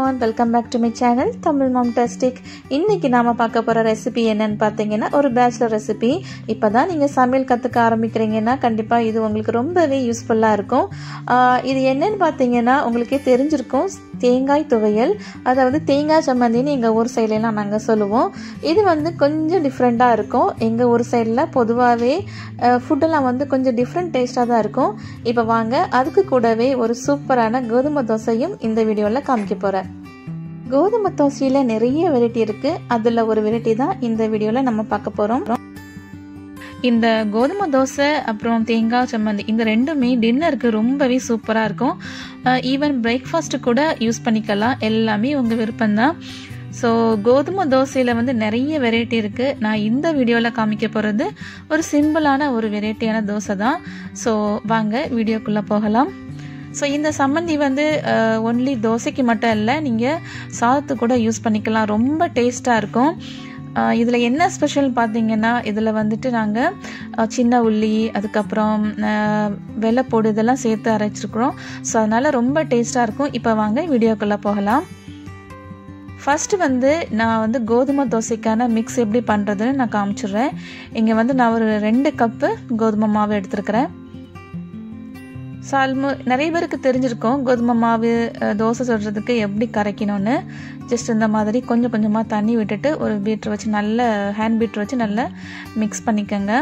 everyone welcome back to my channel Tamil mom டெஸ்டிக் இன்னைக்கு நாம பார்க்க போற ரெசிபி என்னன்னு பார்த்தீங்கன்னா ஒரு பேச்சுலர் ரெசிபி இப்பதான் நீங்க சமையல் கத்துக்க ஆரம்பிக்கிறீங்கன்னா கண்டிப்பா இது உங்களுக்கு ரொம்பவே யூஸ்ஃபுல்லா இருக்கும் ஆஹ் இது என்னன்னு பார்த்தீங்கன்னா உங்களுக்கே தெரிஞ்சிருக்கும் தேங்காய் துவையல் அதாவது தேங்காய் சம்மந்தின்னு எங்கள் ஊர் சைட்லலாம் நாங்கள் சொல்லுவோம் இது வந்து கொஞ்சம் டிஃப்ரெண்ட்டாக இருக்கும் எங்கள் ஊர் சைடில் பொதுவாகவே ஃபுட்டெல்லாம் வந்து கொஞ்சம் டிஃப்ரெண்ட் டேஸ்ட்டாக தான் இருக்கும் இப்போ வாங்க அதுக்கு கூடவே ஒரு சூப்பரான கோதுமை தோசையும் இந்த வீடியோவில் காமிக்க போகிறேன் கோதுமை தோசையில் நிறைய வெரைட்டி இருக்குது அதில் ஒரு வெரைட்டி தான் இந்த வீடியோவில் நம்ம பார்க்க போகிறோம் இந்த கோதுமை தோசை அப்புறம் தேங்காய் சம்மந்தி இந்த ரெண்டுமே டின்னருக்கு ரொம்பவே சூப்பராக இருக்கும் ஈவன் பிரேக்ஃபாஸ்ட்டு கூட யூஸ் பண்ணிக்கலாம் எல்லாமே உங்கள் விருப்பம்தான் ஸோ கோதுமை தோசையில் வந்து நிறைய வெரைட்டி இருக்குது நான் இந்த வீடியோவில் காமிக்க போகிறது ஒரு சிம்பிளான ஒரு வெரைட்டியான தோசை தான் ஸோ வாங்க வீடியோக்குள்ளே போகலாம் ஸோ இந்த சம்மந்தி வந்து ஒன்லி தோசைக்கு மட்டும் இல்லை நீங்கள் சாதத்து கூட யூஸ் பண்ணிக்கலாம் ரொம்ப டேஸ்ட்டாக இருக்கும் இதில் என்ன ஸ்பெஷல் பார்த்தீங்கன்னா இதில் வந்துட்டு நாங்கள் சின்ன உள்ளி அதுக்கப்புறம் வெள்ளைப்பொடி இதெல்லாம் சேர்த்து அரைச்சிருக்கிறோம் ஸோ அதனால் ரொம்ப டேஸ்ட்டாக இருக்கும் இப்போ வாங்க வீடியோக்குள்ளே போகலாம் ஃபஸ்ட்டு வந்து நான் வந்து கோதுமை தோசைக்கான மிக்ஸ் எப்படி பண்ணுறதுன்னு நான் காமிச்சிடுறேன் இங்கே வந்து நான் ஒரு ரெண்டு கப்பு கோதுமை மாவு எடுத்துருக்கிறேன் ஸோ ஆல்மோ நிறைய பேருக்கு தெரிஞ்சிருக்கும் கோதுமை மாவு தோசை சுடுறதுக்கு எப்படி கரைக்கணும்னு ஜஸ்ட் இந்த மாதிரி கொஞ்சம் கொஞ்சமாக தண்ணி விட்டுட்டு ஒரு பீட்ரு வச்சு நல்ல ஹேண்ட் பீட்ரு வச்சு நல்லா மிக்ஸ் பண்ணிக்கோங்க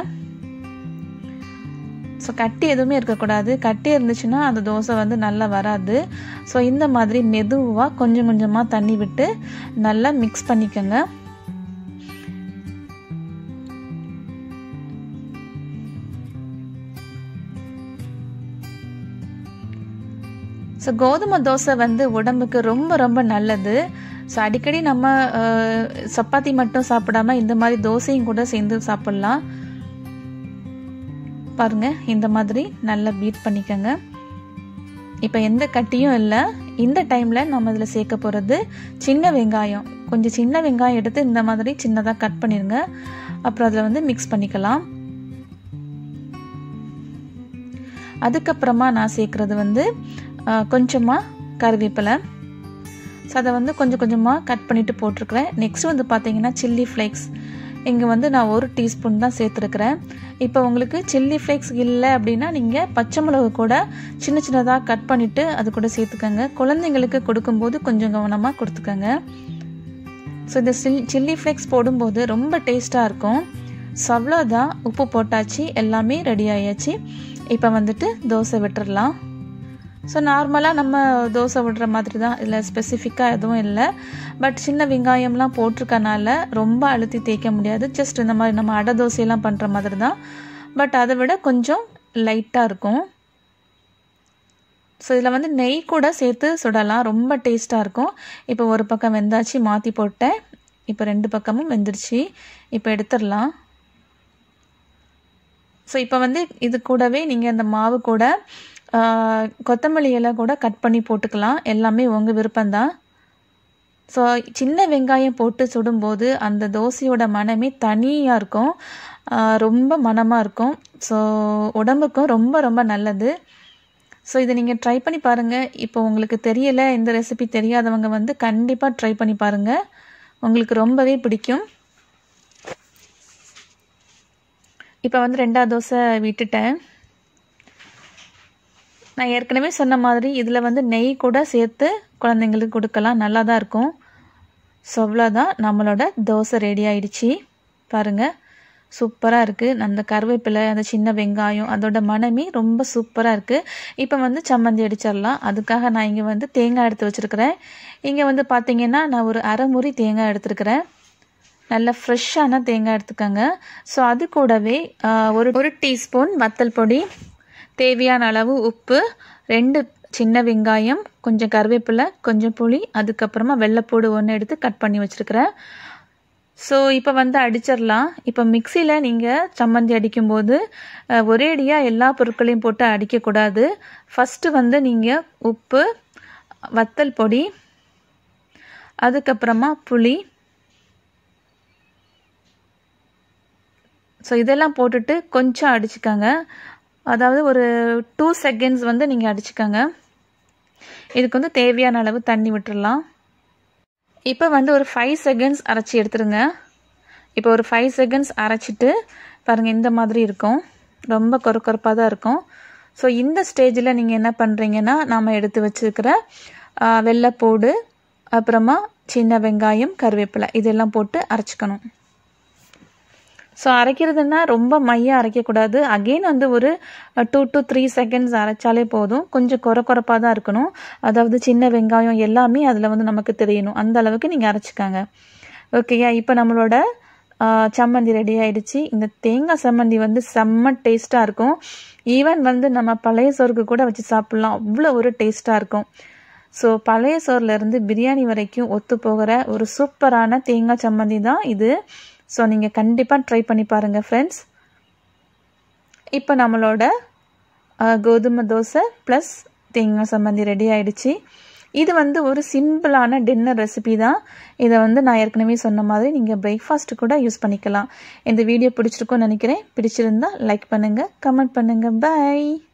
ஸோ கட்டி எதுவுமே இருக்கக்கூடாது கட்டி இருந்துச்சுன்னா அந்த தோசை வந்து நல்லா வராது ஸோ இந்த மாதிரி மெதுவாக கொஞ்சம் கொஞ்சமாக தண்ணி விட்டு நல்லா மிக்ஸ் பண்ணிக்கோங்க ஸோ கோதுமை தோசை வந்து உடம்புக்கு ரொம்ப ரொம்ப நல்லது ஸோ அடிக்கடி நம்ம சப்பாத்தி மட்டும் சாப்பிடாம இந்த மாதிரி தோசையும் கூட சேர்ந்து சாப்பிட்லாம் பாருங்க இந்த மாதிரி நல்லா பீட் பண்ணிக்கோங்க இப்போ எந்த கட்டியும் இல்லை இந்த டைமில் நம்ம இதில் சேர்க்க போகிறது சின்ன வெங்காயம் கொஞ்சம் சின்ன வெங்காயம் எடுத்து இந்த மாதிரி சின்னதாக கட் பண்ணிடுங்க அப்புறம் அதில் வந்து மிக்ஸ் பண்ணிக்கலாம் அதுக்கப்புறமா நான் சேர்க்குறது வந்து கொஞ்சமாக கருவேப்பிலை ஸோ அதை வந்து கொஞ்சம் கொஞ்சமாக கட் பண்ணிவிட்டு போட்டிருக்கிறேன் நெக்ஸ்ட் வந்து பார்த்தீங்கன்னா சில்லி ஃப்ளேக்ஸ் இங்கே வந்து நான் ஒரு டீஸ்பூன் தான் சேர்த்துருக்குறேன் இப்போ உங்களுக்கு சில்லி ஃப்ளேக்ஸ் இல்லை அப்படின்னா நீங்கள் பச்சை மிளகு கூட சின்ன சின்னதாக கட் பண்ணிவிட்டு அது கூட சேர்த்துக்கோங்க குழந்தைங்களுக்கு கொடுக்கும்போது கொஞ்சம் கவனமாக கொடுத்துக்கோங்க ஸோ இந்த சில் சில்லி ஃப்ளேக்ஸ் போடும்போது ரொம்ப டேஸ்ட்டாக இருக்கும் ஸோ அவ்வளோதான் உப்பு போட்டாச்சு எல்லாமே ரெடி ஆயாச்சு இப்போ வந்துட்டு தோசை விட்டுடலாம் ஸோ நார்மலாக நம்ம தோசை விடுற மாதிரி தான் இதில் ஸ்பெசிஃபிக்காக எதுவும் இல்லை பட் சின்ன வெங்காயம்லாம் போட்டிருக்கனால ரொம்ப அழுத்தி தேய்க்க முடியாது ஜஸ்ட் இந்த மாதிரி நம்ம அடை தோசையெல்லாம் பண்ணுற மாதிரி தான் பட் அதை விட கொஞ்சம் லைட்டாக இருக்கும் ஸோ இதில் வந்து நெய் கூட சேர்த்து சுடலாம் ரொம்ப டேஸ்ட்டாக இருக்கும் இப்போ ஒரு பக்கம் வெந்தாச்சு மாற்றி போட்டேன் இப்போ ரெண்டு பக்கமும் வெந்துருச்சு இப்போ எடுத்துடலாம் ஸோ இப்போ வந்து இது கூடவே நீங்கள் அந்த மாவு கூட கொத்தமல்லி இலை கூட கட் பண்ணி போட்டுக்கலாம் எல்லாமே உங்கள் விருப்பம்தான் ஸோ சின்ன வெங்காயம் போட்டு சுடும்போது அந்த தோசையோட மனமே தனியாக இருக்கும் ரொம்ப மனமாக இருக்கும் ஸோ உடம்புக்கும் ரொம்ப ரொம்ப நல்லது ஸோ இதை நீங்கள் ட்ரை பண்ணி பாருங்கள் இப்போ உங்களுக்கு தெரியலை இந்த ரெசிபி தெரியாதவங்க வந்து கண்டிப்பாக ட்ரை பண்ணி பாருங்கள் உங்களுக்கு ரொம்பவே பிடிக்கும் இப்போ வந்து ரெண்டாவது தோசை விட்டுட்டேன் நான் ஏற்கனவே சொன்ன மாதிரி இதில் வந்து நெய் கூட சேர்த்து குழந்தைங்களுக்கு கொடுக்கலாம் நல்லா தான் இருக்கும் ஸோ அவ்வளோதான் நம்மளோட தோசை ரெடி ஆயிடுச்சு பாருங்கள் சூப்பராக இருக்குது அந்த கருவேப்பிலை அந்த சின்ன வெங்காயம் அதோட மனமே ரொம்ப சூப்பராக இருக்குது இப்போ வந்து சம்மந்தி அடிச்சிடலாம் அதுக்காக நான் இங்கே வந்து தேங்காய் எடுத்து வச்சுருக்கிறேன் இங்கே வந்து பார்த்தீங்கன்னா நான் ஒரு அரை முறி தேங்காய் எடுத்துருக்கிறேன் நல்ல ஃப்ரெஷ்ஷான தேங்காய் எடுத்துக்கோங்க ஸோ அது கூடவே ஒரு ஒரு டீஸ்பூன் வத்தல் பொடி தேவையான அளவு உப்பு ரெண்டு சின்ன வெங்காயம் கொஞ்சம் கருவேப்பிலை கொஞ்சம் புளி அதுக்கப்புறமா வெள்ளைப்பூடு ஒன்று எடுத்து கட் பண்ணி வச்சுருக்கிறேன் ஸோ இப்போ வந்து அடிச்சிடலாம் இப்போ மிக்சியில் நீங்கள் சம்மந்தி அடிக்கும்போது ஒரேடியாக எல்லா பொருட்களையும் போட்டு அடிக்கக்கூடாது ஃபஸ்ட்டு வந்து நீங்கள் உப்பு வத்தல் பொடி அதுக்கப்புறமா புளி ஸோ இதெல்லாம் போட்டுட்டு கொஞ்சம் அடிச்சுக்கோங்க அதாவது ஒரு டூ செகண்ட்ஸ் வந்து நீங்கள் அடிச்சுக்கோங்க இதுக்கு வந்து தேவையான அளவு தண்ணி விட்டுடலாம் இப்போ வந்து ஒரு ஃபைவ் செகண்ட்ஸ் அரைச்சி எடுத்துருங்க இப்போ ஒரு ஃபைவ் செகண்ட்ஸ் அரைச்சிட்டு பாருங்கள் இந்த மாதிரி இருக்கும் ரொம்ப கொரக்கொரப்பாக தான் இருக்கும் ஸோ இந்த ஸ்டேஜில் நீங்கள் என்ன பண்ணுறீங்கன்னா நாம் எடுத்து வச்சுருக்கிற வெள்ளைப்பூடு அப்புறமா சின்ன வெங்காயம் கருவேப்பிலை இதெல்லாம் போட்டு அரைச்சிக்கணும் ஸோ அரைக்கிறதுனா ரொம்ப மையாக அரைக்கக்கூடாது அகெயின் வந்து ஒரு டூ டு த்ரீ செகண்ட்ஸ் அரைச்சாலே போதும் கொஞ்சம் குறை குறைப்பாக தான் இருக்கணும் அதாவது சின்ன வெங்காயம் எல்லாமே அதில் வந்து நமக்கு தெரியணும் அந்த அளவுக்கு நீங்கள் அரைச்சிக்காங்க ஓகேயா இப்போ நம்மளோட சம்மந்தி ரெடி ஆயிடுச்சு இந்த தேங்காய் சம்மந்தி வந்து செம்ம டேஸ்ட்டாக இருக்கும் ஈவன் வந்து நம்ம பழைய சோறுக்கு கூட வச்சு சாப்பிட்லாம் அவ்வளோ ஒரு டேஸ்ட்டாக இருக்கும் ஸோ பழைய சோறுலேருந்து பிரியாணி வரைக்கும் ஒத்து போகிற ஒரு சூப்பரான தேங்காய் சம்மந்தி தான் இது ஸோ நீங்கள் கண்டிப்பாக ட்ரை பண்ணி பாருங்கள் ஃப்ரெண்ட்ஸ் இப்போ நம்மளோட கோதுமை தோசை ப்ளஸ் தேங்காய் சம்மந்தி ரெடி ஆயிடுச்சு இது வந்து ஒரு சிம்பிளான டின்னர் ரெசிபி தான் இதை வந்து நான் ஏற்கனவே சொன்ன மாதிரி நீங்கள் பிரேக்ஃபாஸ்ட்டு கூட யூஸ் பண்ணிக்கலாம் இந்த வீடியோ பிடிச்சிருக்கும்னு நினைக்கிறேன் பிடிச்சிருந்தா லைக் பண்ணுங்கள் கமெண்ட் பண்ணுங்கள் பாய்